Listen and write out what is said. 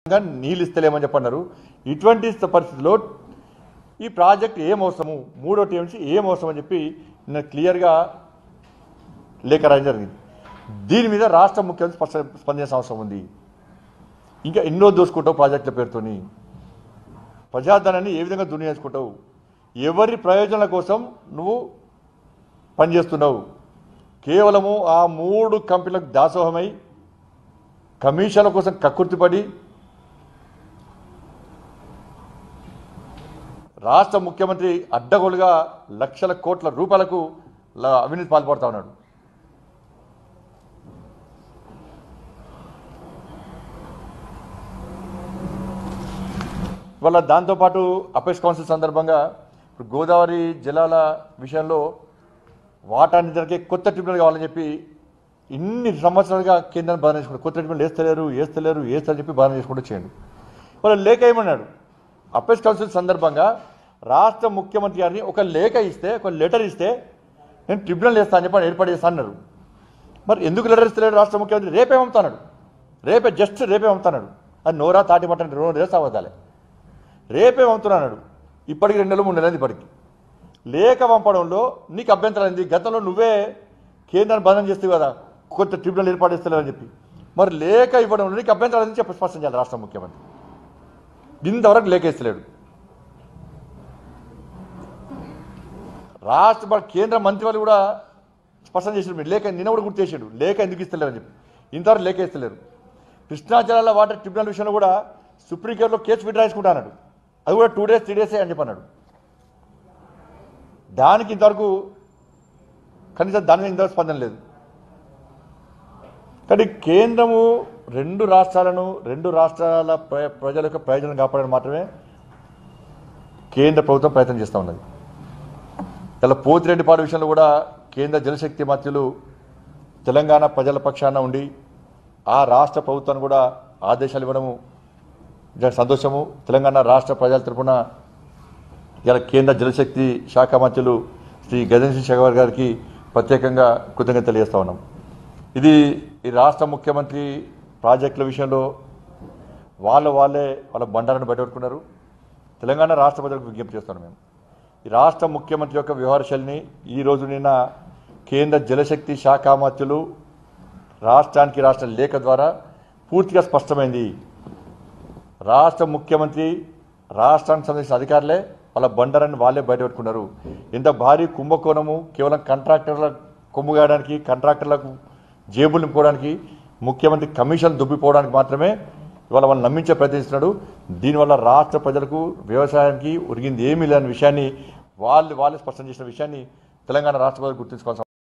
గా నీళ్ళు ఇస్తలేమని చెప్పన్నారు ఇటువంటి పరిస్థితిలో ఈ ప్రాజెక్ట్ ఏం అవసరము మూడో టీఎంసీ ఏం అవసరం అని చెప్పి నిన్న క్లియర్గా లేఖ రాయడం జరిగింది దీని మీద రాష్ట్ర ముఖ్యమంత్రి స్పష్ట స్పందించాల్సిన అవసరం ఉంది ఇంకా ఎన్నో దోసుకుంటావు ప్రాజెక్టుల పేరుతోని ప్రజాధనాన్ని ఏ విధంగా దునియాసుకుంటావు ఎవరి ప్రయోజనాల కోసం నువ్వు పనిచేస్తున్నావు కేవలము ఆ మూడు కంపెనీలకు దాసోహమై కమిషన్ల కోసం కక్కుర్తిపడి రాష్ట్ర ముఖ్యమంత్రి అడ్డగోలుగా లక్షల కోట్ల రూపాయలకు ల- అవినీతి పాల్పడుతా ఉన్నాడు ఇవాళ దాంతోపాటు అపెక్స్ కౌన్సిల్ సందర్భంగా ఇప్పుడు గోదావరి జలాల విషయంలో వాటా నిధులకి కొత్త ట్రిబ్యునల్ కావాలని చెప్పి ఇన్ని సంవత్సరాలుగా కేంద్రాన్ని బాధ చేసుకుంటారు కొత్త ట్రిబ్యునల్ వేస్తలేరు వేస్తలేరు వేస్తారని చెప్పి బాధ చేసుకుంటూ చేయండి వాళ్ళు లేఖ ఏమన్నాడు అపెక్స్ కౌన్సిల్ సందర్భంగా రాష్ట్ర ముఖ్యమంత్రి గారిని ఒక లేఖ ఇస్తే ఒక లెటర్ ఇస్తే నేను ట్రిబ్యునల్ వేస్తా అని చెప్పి ఏర్పాటు చేస్తా అన్నారు మరి ఎందుకు లెటర్ ఇస్తలేడు రాష్ట్ర ముఖ్యమంత్రి రేపే పంపుతాడు రేపే జస్ట్ రేపే పంపుతాడు అది నోరా తాటి మట్టని రెండు రేస్ అవ్వదాలే రేపే పంపుతున్నాడు ఇప్పటికి రెండు నెలలు మూడు నెలలు ఇప్పటికి లేఖ పంపడంలో నీకు అభ్యంతరం ఏంది గతంలో నువ్వే కేంద్రాన్ని బంధం చేస్తావు కదా కొత్త ట్రిబ్యునల్ ఏర్పాటు చేస్తలేవని చెప్పి మరి లేఖ ఇవ్వడంలో నీకు అభ్యంతరం ఏంది చెప్పి స్పష్టం చేయాలి రాష్ట్ర ముఖ్యమంత్రి ఇంతవరకు లేఖ ఇస్తలేడు రాష్ట్ర మన కేంద్ర మంత్రి వాళ్ళు కూడా స్పష్టం చేసాడు మీరు లేఖ నిన్న కూడా గుర్తు చేసాడు లేఖ ఎందుకు ఇస్తలేరు అని చెప్పి ఇంతవరకు లేఖ ఇస్తలేరు కృష్ణా జలాల వాటర్ ట్రిబ్యునల్ విషయంలో కూడా సుప్రీంకోర్టులో కేసు విడ్రా చేసుకుంటా అన్నాడు అది కూడా టూ డేస్ త్రీ డేసే అని చెప్పి అన్నాడు దానికి ఇంతవరకు కనీసం దాని మీద ఇంతవరకు స్పందన లేదు కానీ కేంద్రము రెండు రాష్ట్రాలను రెండు రాష్ట్రాల ప్ర- ప్రజల యొక్క ప్రయోజనం కాపాడడం మాత్రమే కేంద్ర ప్రభుత్వం ప్రయత్నం చేస్తూ ఉన్నది ఇలా పోతిరెడ్డిపాడు విషయంలో కూడా కేంద్ర జలశక్తి మంత్రులు తెలంగాణ ప్రజల పక్షాన ఉండి ఆ రాష్ట్ర ప్రభుత్వాన్ని కూడా ఆదేశాలు ఇవ్వడము నిజంగా సంతోషము తెలంగాణ రాష్ట్ర ప్రజల తరపున ఇలా కేంద్ర జలశక్తి శాఖ మంత్రులు శ్రీ గజేంద్ర సింగ్ షెకావత్ గారికి ప్రత్యేకంగా కృతజ్ఞత తెలియజేస్తా ఉన్నాం ఇది ఈ రాష్ట్ర ముఖ్యమంత్రి ప్రాజెక్టుల విషయంలో వాళ్ళ వాళ్ళే వాళ్ళ బండారాన్ని బయటపెట్టుకున్నారు తెలంగాణ రాష్ట్ర ప్రజలకు విజ్ఞప్తి చేస్తున్నాం మేము ఈ రాష్ట్ర ముఖ్యమంత్రి యొక్క వ్యవహార శైలిని ఈ రోజు నిన్న కేంద్ర జలశక్తి శాఖ మంత్రులు రాష్ట్రానికి రాష్ట్ర లేఖ ద్వారా పూర్తిగా స్పష్టమైంది రాష్ట్ర ముఖ్యమంత్రి రాష్ట్రానికి సంబంధించిన అధికారులే వాళ్ళ బండరాన్ని వాళ్ళే బయటపెట్టుకున్నారు ఇంత భారీ కుంభకోణము కేవలం కాంట్రాక్టర్ల కొమ్ముగాయడానికి కాంట్రాక్టర్లకు జేబులు నింపుకోవడానికి ముఖ్యమంత్రి కమిషన్ దుబ్బిపోవడానికి మాత్రమే ఇవాళ వాళ్ళు నమ్మించే ప్రయత్నిస్తున్నాడు దీనివల్ల రాష్ట్ర ప్రజలకు వ్యవసాయానికి ఒరిగింది ఏమీ లేని విషయాన్ని వాళ్ళు వాళ్ళే స్పష్టం చేసిన విషయాన్ని తెలంగాణ రాష్ట్ర ప్రజలు గుర్తుంచుకోవాల్సిన